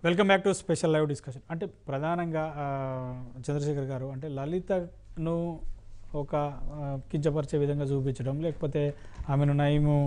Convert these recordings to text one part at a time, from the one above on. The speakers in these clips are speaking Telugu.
Welcome back to special live discussion అంటే ప్రధానంగా ఆ, చంద్రశేఖర్ గారు అంటే లలితను ఒక ఆ, కించపరిచే విధంగా చూపించడం లేకపోతే ఆమెను నయము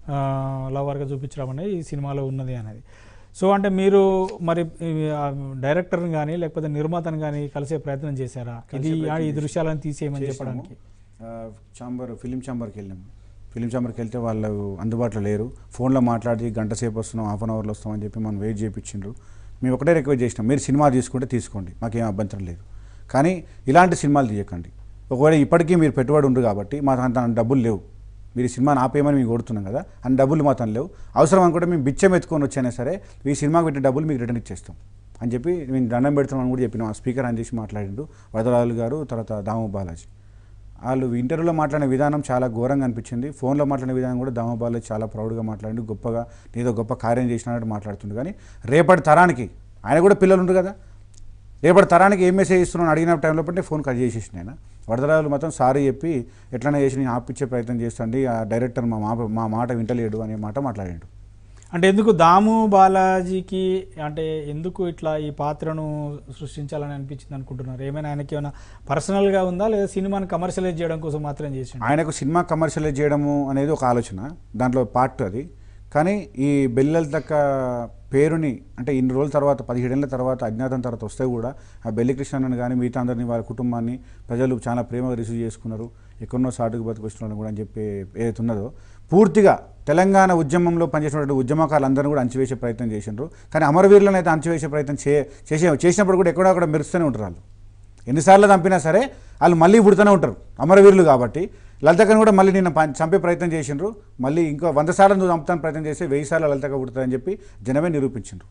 లవర్గా చూపించడం అనేది ఈ సినిమాలో ఉన్నది అనేది సో అంటే మీరు మరి ఈ, ఆ, డైరెక్టర్ని కానీ లేకపోతే నిర్మాతను కానీ కలిసే ప్రయత్నం చేశారా ఇది కలిసే ప్రయత్నం ఈ చేశాం. దృశ్యాలను తీసేయమని చేసినాము. చెప్పడానికి ఆ, చాంబర్ ఫిలిం చాంబర్కి వెళ్ళాము ఫిలిం చాంబర్కి వెళ్తే వాళ్ళు అందుబాటులో లేరు ఫోన్లో మాట్లాడి గంట సేపు వస్తున్నాం హాఫ్ అన్ అవర్లో వస్తామని చెప్పి మనం వెయిట్ చేయించిండ్రు మేము ఒకటే రిక్వెస్ట్ చేసినాం మీరు సినిమా తీసుకుంటే తీసుకోండి మాకేం అభ్యంతరం లేదు కానీ ఇలాంటి సినిమాలు తీయకండి ఒకవేళ ఇప్పటికీ మీరు పెట్టుబడి ఉండు కాబట్టి మా అంత డబ్బులు లేవు మీరు ఈ సినిమాని ఆపేయమని మేము కొడుతున్నాం కదా అని డబ్బులు మాత్రం లేవు అవసరం అనుకుంటే మేము బిచ్చం ఎత్తుకొని వచ్చైనా సరే ఈ సినిమాకి పెట్టిన డబ్బులు మీకు రిటర్న్ ఇచ్చేస్తాం అని చెప్పి మేము దండం పెడుతున్నామని కూడా చెప్పినాం ఆ స్పీకర్ అని చేసి మాట్లాడిండు వరదరాజు గారు తర్వాత దాము బాలాజీ వాళ్ళు ఇంటర్వ్యూలో మాట్లాడిన విధానం చాలా ఘోరంగా అనిపించింది ఫోన్లో మాట్లాడిన విధానం కూడా దాము బాలాజీ చాలా ప్రౌడ్గా మాట్లాడి గొప్పగా ఏదో గొప్ప కార్యం చేసినట్టు మాట్లాడుతుండు కానీ రేపటి తరానికి ఆయన కూడా పిల్లలు ఉండరు కదా రేపటి తరానికి ఏం మెసేజ్ ఇస్తున్నాను అడిగిన టైంలో పట్టే ఫోన్ కట్ చేసేసిన ఆయన వరదరాజులు మాత్రం సారీ చెప్పి ఎట్లనే చేసి నేను ఆపిచ్చే ప్రయత్నం చేస్తాండి ఆ డైరెక్టర్ మా మా మా మాట వింటలేడు అనే మాట మాట్లాడాడు అంటే ఎందుకు దాము బాలాజీకి అంటే ఎందుకు ఇట్లా ఈ పాత్రను సృష్టించాలని అనిపించింది అనుకుంటున్నారు ఏమైనా ఆయనకి ఏమైనా పర్సనల్గా ఉందా లేదా సినిమాని కమర్షియలైజ్ చేయడం కోసం మాత్రం చేసిండు ఆయనకు సినిమా కమర్షియలైజ్ చేయడము అనేది ఒక ఆలోచన దాంట్లో పార్ట్ అది కానీ ఈ బెల్లెల తక్క పేరుని అంటే ఇన్ని రోజుల తర్వాత పదిహేడేళ్ల తర్వాత అజ్ఞాతం తర్వాత వస్తే కూడా ఆ బెల్లి కృష్ణను కానీ మిగతా అందరినీ వాళ్ళ కుటుంబాన్ని ప్రజలు చాలా ప్రేమగా రిసీవ్ చేసుకున్నారు ఎక్కడో సాటుకు బతికొచ్చిన కూడా అని చెప్పి ఏదైతే ఉన్నదో పూర్తిగా తెలంగాణ ఉద్యమంలో పనిచేసినటువంటి ఉద్యమకారులందరూ కూడా అంచివేసే ప్రయత్నం చేసిండ్రు కానీ అమరవీరులను అయితే అంచివేసే ప్రయత్నం చే చేసే చేసినప్పుడు కూడా ఎక్కడో అక్కడ మెరుస్తూనే ఉంటారు వాళ్ళు ఎన్నిసార్లు చంపినా సరే వాళ్ళు మళ్ళీ పుడుతూనే ఉంటారు అమరవీరులు కాబట్టి లలితకని కూడా మళ్ళీ నిన్న పం- చంపే ప్రయత్నం చేసిండ్రు మళ్ళీ ఇంకో వంద సార్లు నువ్వు చంపుతాను ప్రయత్నం చేస్తే వెయ్యి సార్లు లలితక పుడుతుందని చెప్పి జనమే నిరూపించిండ్రు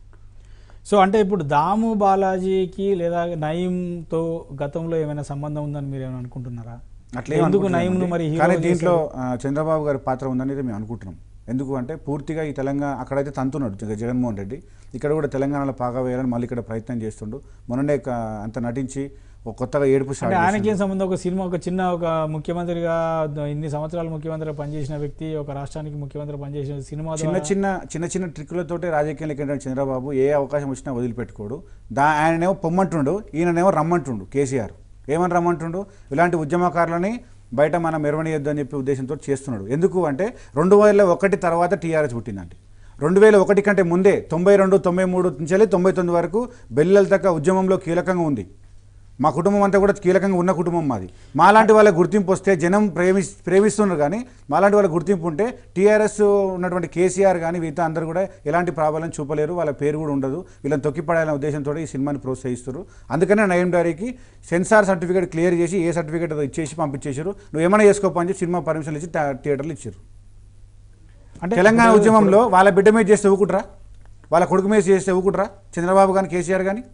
సో అంటే ఇప్పుడు దాము బాలాజీకి లేదా నయీంతో గతంలో ఏమైనా సంబంధం ఉందని మీరు ఏమైనా అనుకుంటున్నారా అట్లే ఎందుకు నయీంను మరి hero కానీ గా దీంట్లో చేశారు? ఆ, చంద్రబాబు గారి పాత్ర ఉందని అయితే మేము అనుకుంటున్నాం ఎందుకు అంటే పూర్తిగా ఈ తెలంగాణ అక్కడైతే తంతున్నాడు జగ- జగన్మోహన్ రెడ్డి ఇక్కడ కూడా తెలంగాణలో పాగా వేయాలని మళ్ళీ ఇక్కడ ప్రయత్నం చేస్తుండు మొన్ననే క- అంత నటించి ఒక కొత్తగా ఏడుపు అంటే స్టార్ట్ ఆయనకి చేసిండు. ఏం సంబంధం ఒక సినిమా ఒక చిన్న ఒక ముఖ్యమంత్రిగా ద- ఇన్ని సంవత్సరాలు ముఖ్యమంత్రిగా పనిచేసిన వ్యక్తి ఒక రాష్ట్రానికి ముఖ్యమంత్రి పనిచేసిన సినిమా చిన్న ద్వారా- చిన్న చిన్న చిన్న ట్రిక్కులతోటే రాజకీయాలకు ఏంటంటే చంద్రబాబు ఏ అవకాశం వచ్చినా వదిలిపెట్టుకోడు దా ఆయననేమో పొమ్మంటుండు ఈయననేమో రమ్మంటుండు కేసీఆర్ ఏమని రమ్మంటుండు ఇలాంటి ఉద్యమకారులని బయట మనం మెరవనియొద్దు అని చెప్పి ఉద్దేశంతో చేస్తున్నాడు ఎందుకు అంటే రెండు వేల ఒకటి తర్వాత టీఆర్ఎస్ పుట్టిందండి రెండు వేల ఒకటి కంటే ముందే తొంభై రెండు తొంభై మూడు నుంచి తొంభై తొమ్మిది వరకు బెల్లెల తక్క ఉద్యమంలో కీలకంగా ఉంది మా కుటుంబం అంతా కూడా కీలకంగా ఉన్న కుటుంబం మాది మాలాంటి వాళ్ళ గుర్తింపు వస్తే జనం ప్రేమి ప్రేమిస్తున్నారు కానీ మాలాంటి వాళ్ళ గుర్తింపు ఉంటే టీఆర్ఎస్ ఉన్నటువంటి కేసీఆర్ కానీ మిగతా అందరూ కూడా ఎలాంటి ప్రాబ్లం చూపలేరు వాళ్ళ పేరు కూడా ఉండదు వీళ్ళని తొక్కిపడాలనే ఉద్దేశంతో ఈ సినిమాని ప్రోత్సహిస్తారు అందుకనే నయం డారీకి సెన్సార్ సర్టిఫికేట్ క్లియర్ చేసి ఏ సర్టిఫికేట్ అదో ఇచ్చేసి పంపించేశారు నువ్వు ఏమైనా చేసుకోపో అని చెప్పి సినిమా పర్మిషన్లు ఇచ్చి థా- థియేటర్లు ఇచ్చారు అంటే తెలంగాణ ఇప్పుడు- ఉద్యమంలో వాళ్ళ బిడ్డ మీద చేస్తే ఊకుంటారా వాళ్ళ కొడుకు మీద చేస్తే ఊకుంటారా చంద్రబాబు కానీ కేసీఆర్ కానీ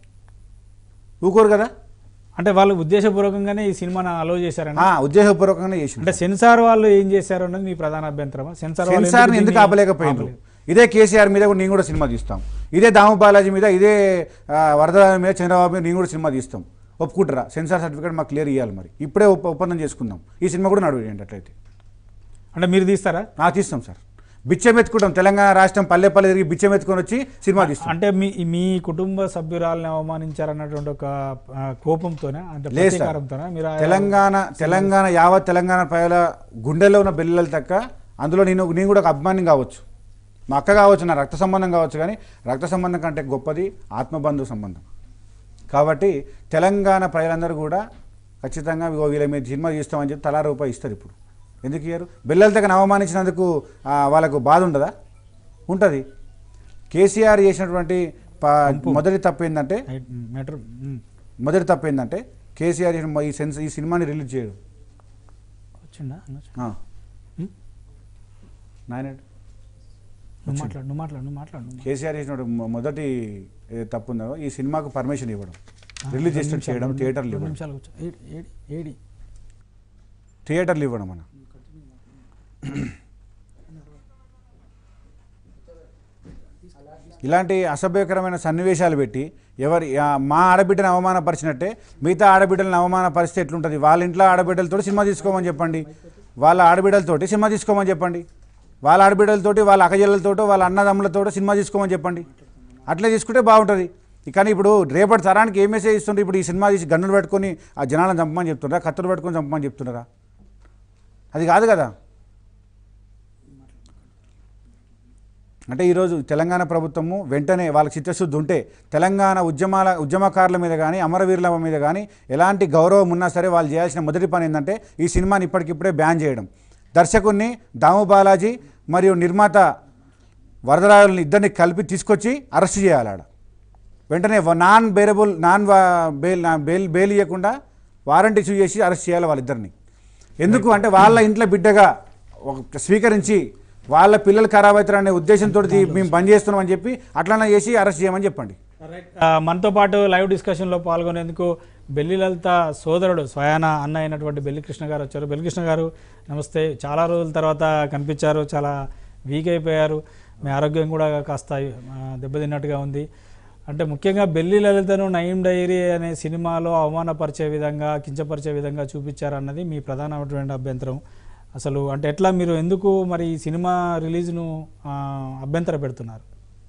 ఊకోరు కదా అంటే వాళ్ళు ఉద్దేశపూర్వకంగానే ఈ సినిమాను అలో చేశారని ఆ, ఉద్దేశపూర్వకంగానే చేసిండు అంటే సెన్సార్ వాళ్ళు ఏం చేశారు అన్నది మీ ప్రధాన అభ్యంతరమా సెన్సార్ వాళ్ళు సెన్సార్ని ఎందుకు దీన్ని ఆపలేకపోయిండ్రు ఆపలేదు? ఇదే కేసీఆర్ మీద కూడా నేను కూడా సినిమా తీస్తాం ఇదే దాము బాలాజీ మీద ఇదే ఆ, వరద మీద చంద్రబాబు మీద నేను కూడా సినిమా తీస్తాం ఒప్పుకుంటారా సెన్సార్ సర్టిఫికేట్ మాకు క్లియర్ ఇవ్వాలి మరి ఇప్పుడే ఒప్ప ఒప్పందం చేసుకుందాం ఈ సినిమా కూడా నడువేయండి అట్లయితే అంటే మీరు తీస్తారా నా తీస్తాం సార్ బిచ్చం ఎత్తుకుంటాం తెలంగాణ రాష్ట్రం పల్లె పల్లె తిరిగి బిచ్చం ఎత్తుకొని వచ్చి సినిమా తీస్తాం అంటే మీ మీ కుటుంబ సభ్యురాలని అవమానించారన్నటువంటి ఒక ఆ, కోపంతోనే అంటే లేదు సార్. ప్రతీకారంతోనే మీరు ఆ- తెలంగాణ తెలంగాణ యావత్ తెలంగాణ ప్రజల గుండెల్లో ఉన్న బిల్లలు తక్క అందులో నేను నేను కూడా ఒక అభిమాని కావచ్చు మా అక్క కావచ్చు నా రక్త సంబంధం కావచ్చు కానీ రక్త సంబంధం కంటే గొప్పది ఆత్మబంధు సంబంధం కాబట్టి తెలంగాణ ప్రజలందరూ కూడా ఖచ్చితంగా ఇగో వీళ్ళ మీద సినిమా తీస్తామని చెప్పి తలా రూపాయి ఇస్తారు ఇప్పుడు ఎందుకు ఇయ్యారు బిల్లల దగ్గర అవమానించినందుకు ఆ, వాళ్ళకు బాధ ఉండదా ఉంటుంది కేసీఆర్ చేసినటువంటి ప- మొదటి తప్పు ఏంటంటే మెట్రో ఉమ్. మొదటి తప్పు ఏంటంటే కేసీఆర్ చేసిన ఈ సెన్స్ ఈ సినిమాని రిలీజ్ చేయడు వచ్చిందా అనొచ్చు. ఆ. ఉమ్. నాయన నువ్వు మాట్లాడు నువ్వు మాట్లాడు నువ్వు మాట్లాడు నువ్వు కేసీఆర్ చేసిన మొదటి ఏ తప్పు ఉందో ఈ సినిమాకు పర్మిషన్ ఇవ్వడం రిలీజ్ రెండు చేసిన నిమిషాలు, చేయడం రెండు- థియేటర్లు రెండు ఇవ్వడం నిమిషాలు కూర్చో. ఏడి ఏడి ఏడి థియేటర్లు ఇవ్వడం మన ఇలాంటి అసభ్యకరమైన సన్నివేశాలు పెట్టి ఎవరి ఆ, మా ఆడబిడ్డను అవమానపరిచినట్టే మిగతా ఆడబిడ్డలను అవమానపరిస్తే ఎట్లుంటుంది వాళ్ళ ఇంట్లో ఆడబిడ్డలతో సినిమా తీసుకోమని చెప్పండి వాళ్ళ ఆడబిడ్డలతోటి సినిమా తీసుకోమని చెప్పండి వాళ్ళ ఆడబిడ్డలతోటి వాళ్ళ అక్కజల్లలతోటో వాళ్ళ అన్నదమ్ములతోటో సినిమా తీసుకోమని చెప్పండి అట్లే తీసుకుంటే బాగుంటుంది కానీ ఇప్పుడు రేపటి తరానికి ఏ మెసేజ్ ఇస్తుండ్రు ఇప్పుడు ఈ సినిమా తీసి గన్నులు పెట్టుకొని ఆ జనాలను చంపమని చెప్తున్నారా కత్తులు పెట్టుకొని చంపమని చెప్తున్నారా అది కాదు కదా అంటే ఈరోజు తెలంగాణ ప్రభుత్వము వెంటనే వాళ్ళకి చిత్తశుద్ధి ఉంటే తెలంగాణ ఉద్యమాల ఉద్యమకారుల మీద కానీ అమరవీరుల మీద కానీ ఎలాంటి గౌరవం ఉన్నా సరే వాళ్ళు చేయాల్సిన మొదటి పని ఏంటంటే ఈ సినిమాని ఇప్పటికిప్పుడే బ్యాన్ చేయడం దర్శకుడిని దాము బాలాజీ మరియు నిర్మాత వరదరాజులని ఇద్దరిని కలిపి తీసుకొచ్చి అరెస్ట్ చేయాలి ఆడ వెంటనే వ- నాన్ బేరబుల్ నాన్ వా- బెయిల్ నా- బెయిల్ బెయిల్ ఇవ్వకుండా వారంటీ ఇష్యూ చేసి అరెస్ట్ చేయాలి వాళ్ళిద్దరిని ఎందుకు అంటే వాళ్ళ ఇంట్లో బిడ్డగా ఒక స్వీకరించి వాళ్ళ పిల్లలు ఖరాబ్ అవుతారనే ఉద్దేశంతో మేము బంద్ చేస్తున్నాం అని చెప్పి అట్లనే చేసి అరెస్ట్ చేయమని చెప్పండి ఆ, మనతో పాటు లైవ్ డిస్కషన్లో పాల్గొనేందుకు బెల్లి లలిత సోదరుడు స్వయాన అన్న అయినటువంటి బెల్లి కృష్ణ గారు వచ్చారు బెల్లి కృష్ణ గారు నమస్తే చాలా రోజుల తర్వాత కనిపించారు చాలా వీక్ అయిపోయారు మీ ఆరోగ్యం కూడా కాస్త ఆ, దెబ్బతిన్నట్టుగా ఉంది అంటే ముఖ్యంగా బెల్లి లలితను నయీం డైరీ అనే సినిమాలో అవమానపరిచే విధంగా కించపరిచే విధంగా చూపించారన్నది మీ ప్రధానమైనటువంటి అభ్యంతరం అసలు అంటే ఎట్లా మీరు ఎందుకు మరి ఈ సినిమా రిలీజ్ను ఆ, అభ్యంతర పెడుతున్నారు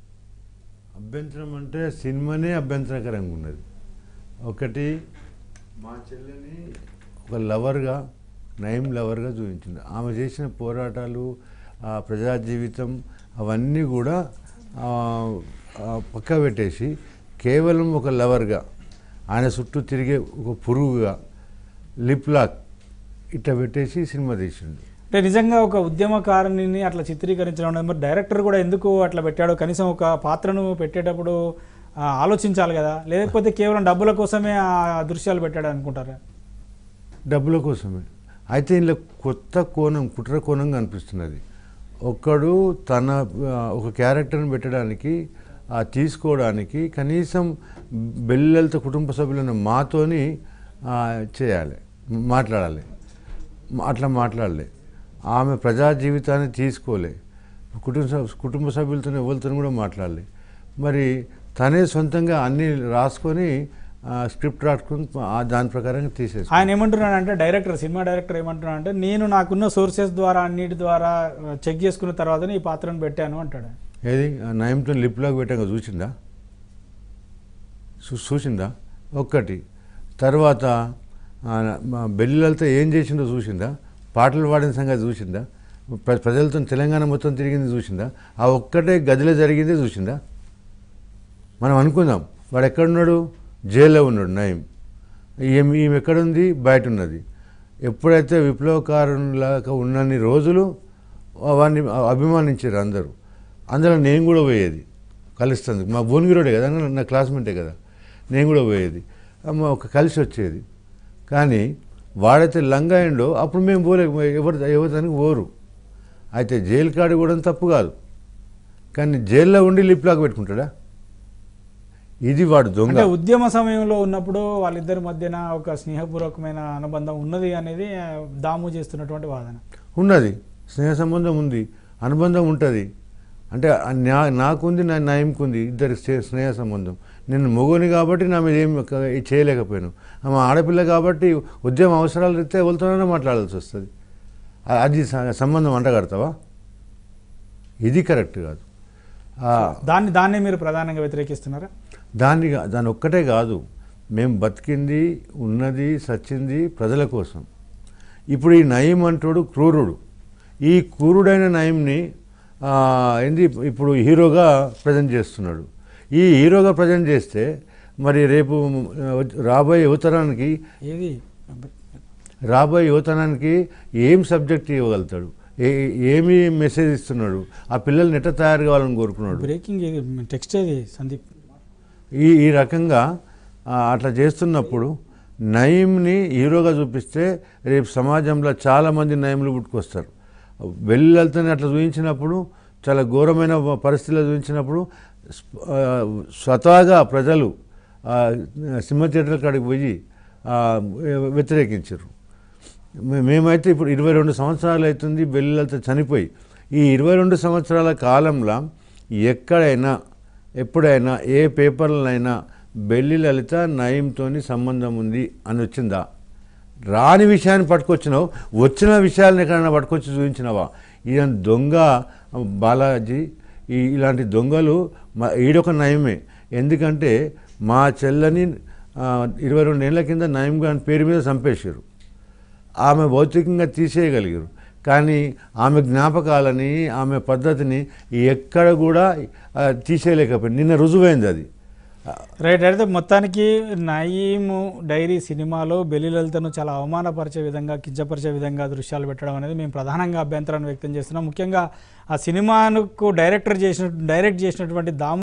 అభ్యంతరం అంటే సినిమానే అభ్యంతరకరంగా ఉన్నది ఒకటి మా చెల్లెని ఒక లవర్గా నయం లవర్గా చూపించింది ఆమె చేసిన పోరాటాలు ఆ ప్రజా జీవితం అవన్నీ కూడా ఆ, ఆ, పక్క పెట్టేసి కేవలం ఒక లవర్గా ఆయన చుట్టూ తిరిగే ఒక పురుగుగా లిప్ లాక్ ఇట్లా పెట్టేసి సినిమా తీసిండు అంటే నిజంగా ఒక ఉద్యమకారుని అట్లా చిత్రీకరించడం అనేది మరి డైరెక్టర్ కూడా ఎందుకు అట్లా పెట్టాడో కనీసం ఒక పాత్రను పెట్టేటప్పుడు ఆ, ఆలోచించాలి కదా లేకపోతే కేవలం డబ్బుల కోసమే ఆ దృశ్యాలు పెట్టాడు అనుకుంటారా డబ్బుల కోసమే అయితే ఇందులో కొత్త కోణం కుట్ర కోణం కనిపిస్తున్నది ఒక్కడు తన ఆ, ఒక క్యారెక్టర్ని పెట్టడానికి ఆ, తీసుకోవడానికి కనీసం బెల్లెలతో కుటుంబ సభ్యులను మాతోని ఆ, చేయాలి మాట్లాడాలి మా- అట్లా మాట్లాడలే ఆమె ప్రజా జీవితాన్ని తీసుకోలే కుటుంబ సభ్- కుటుంబ సభ్యులతో ఎవరితో కూడా మాట్లాడలే మరి తనే సొంతంగా అన్నీ రాసుకొని ఆ, స్క్రిప్ట్ రాసుకొని ఆ దాని ప్రకారంగా తీసేసి ఆయన ఏమంటున్నాడు అంటే డైరెక్టర్ సినిమా డైరెక్టర్ ఏమంటున్నాడు అంటే నేను నాకున్న సోర్సెస్ ద్వారా అన్నిటి ద్వారా చెక్ చేసుకున్న తర్వాతనే ఈ పాత్రను పెట్టాను అంటాడు ఏది ఆ నయంతో లిప్ లాక్ పెట్టాక చూసిందా చూ- చూసిందా ఒక్కటి తర్వాత ఆ, మా బెల్లిలతో ఏం చేసిందో చూసిందా పాటలు పాడిన సంగతి చూసిందా ప్ర ప్రజలతో తెలంగాణ మొత్తం తిరిగింది చూసిందా ఆ ఒక్కటే గదిలో జరిగిందే చూసిందా మనం అనుకుందాం వాడు ఎక్కడున్నాడు జైల్లో ఉన్నాడు నయం ఈమె ఈమె ఎక్కడుంది బయట ఉన్నది ఎప్పుడైతే విప్లవకారులాగా ఉన్నన్ని రోజులు వాడిని అభిమానించారు అందరూ అందులో నేను కూడా పోయేది కలుస్తుంది మా భువనగిరోడే కదా నా- నా క్లాస్మేటే కదా నేను కూడా పోయేది అమ్మ ఒక కలిసి వచ్చేది కానీ వాడైతే లంగా అయిండో అప్పుడు మేము పోలే ఎవరు ఎవరిదానికి పోరు అయితే జైలు కాడి కూడా తప్పు కాదు కానీ జైల్లో ఉండి లిప్ లాక్ పెట్టుకుంటాడా ఇది వాడు దొంగ అంటే ఉద్యమ సమయంలో ఉన్నప్పుడు వాళ్ళిద్దరి మధ్యన ఒక స్నేహపూర్వకమైన అనుబంధం ఉన్నది అనేది ఆ, దాము చేస్తున్నటువంటి వాదన ఉన్నది స్నేహ సంబంధం ఉంది అనుబంధం ఉంటుంది అంటే ఆ నా నాకుంది నా నాయంకుంది ఇద్దరి స్నే- స్నేహ సంబంధం నేను మొగోని కాబట్టి నా మీద ఏం క- చేయలేకపోయాను ఆమె ఆడపిల్ల కాబట్టి ఉద్యమ అవసరాలు రీత్యా ఎవరితోనైనా మాట్లాడాల్సి వస్తుంది ఆ- అది స- సంబంధం అంటగడతావా ఇది కరెక్ట్ కాదు ఆ, దాన్ని దాన్నే మీరు ప్రధానంగా వ్యతిరేకిస్తున్నారా దాన్ని కా- దాని ఒక్కటే కాదు మేము బతికింది ఉన్నది సచ్చింది ప్రజల కోసం ఇప్పుడు ఈ నయం అంటాడు క్రూరుడు ఈ క్రూరుడైన నయంని ఆ, ఏంది ఇప్పుడు హీరోగా ప్రజెంట్ చేస్తున్నాడు ఈ హీరోగా ప్రజెంట్ చేస్తే మరి రేపు ఆ, రాబోయే యువతరానికి ఏది రాబోయే యువతనానికి ఏం సబ్జెక్ట్ ఇవ్వగలుగుతాడు ఏ ఏమి మెసేజ్ ఇస్తున్నాడు ఆ పిల్లల్ని ఎట్లా తయారు కావాలని కోరుకున్నాడు బ్రేకింగ్ ఏది టెక్స్ట్ ఏది సందీప్ ఈ ఈ రకంగా ఆ, అట్లా చేస్తున్నప్పుడు నయంని హీరోగా చూపిస్తే రేపు సమాజంలో చాలామంది నయంలు పుట్టుకొస్తారు వెళ్ళితేనే అట్లా చూపించినప్పుడు చాలా ఘోరమైన పరిస్థితుల్లో చూపించినప్పుడు స్ప- ఆ, స్వతహాగా ప్రజలు ఆ, సినిమా థియేటర్ల కాడికి పోయి ఆ, వ్యతిరేకించారు మే- మేమైతే ఇప్పుడు ఇరవై రెండు సంవత్సరాలు అవుతుంది బెల్లలతో చనిపోయి ఈ ఇరవై రెండు సంవత్సరాల కాలంలో ఎక్కడైనా ఎప్పుడైనా ఏ పేపర్లైనా బెల్లి లలిత నయంతో సంబంధం ఉంది అని వచ్చిందా రాని విషయాన్ని పట్టుకొచ్చినావు వచ్చిన విషయాలను ఎక్కడైనా పట్టుకొచ్చి చూపించినావా ఈయన దొంగ బాలాజీ ఈ ఇలాంటి దొంగలు మ- ఈడొక నయమే ఎందుకంటే మా చెల్లని ఆ, ఇరవై రెండు ఏళ్ళ కింద నయం గారి పేరు మీద చంపేశారు ఆమె భౌతికంగా తీసేయగలిగారు కానీ ఆమె జ్ఞాపకాలని ఆమె పద్ధతిని ఎక్కడ కూడా ఆ, తీసేయలేకపోయింది నిన్న రుజువైంది అది రైట్ అయితే మొత్తానికి నయీము డైరీ సినిమాలో బెల్లి లలితను చాలా అవమానపరిచే విధంగా కించపరిచే విధంగా దృశ్యాలు పెట్టడం అనేది మేము ప్రధానంగా అభ్యంతరాన్ని వ్యక్తం చేస్తున్నాం ముఖ్యంగా ఆ సినిమాకు డైరెక్టర్ చేసిన డైరెక్ట్ చేసినటువంటి దాము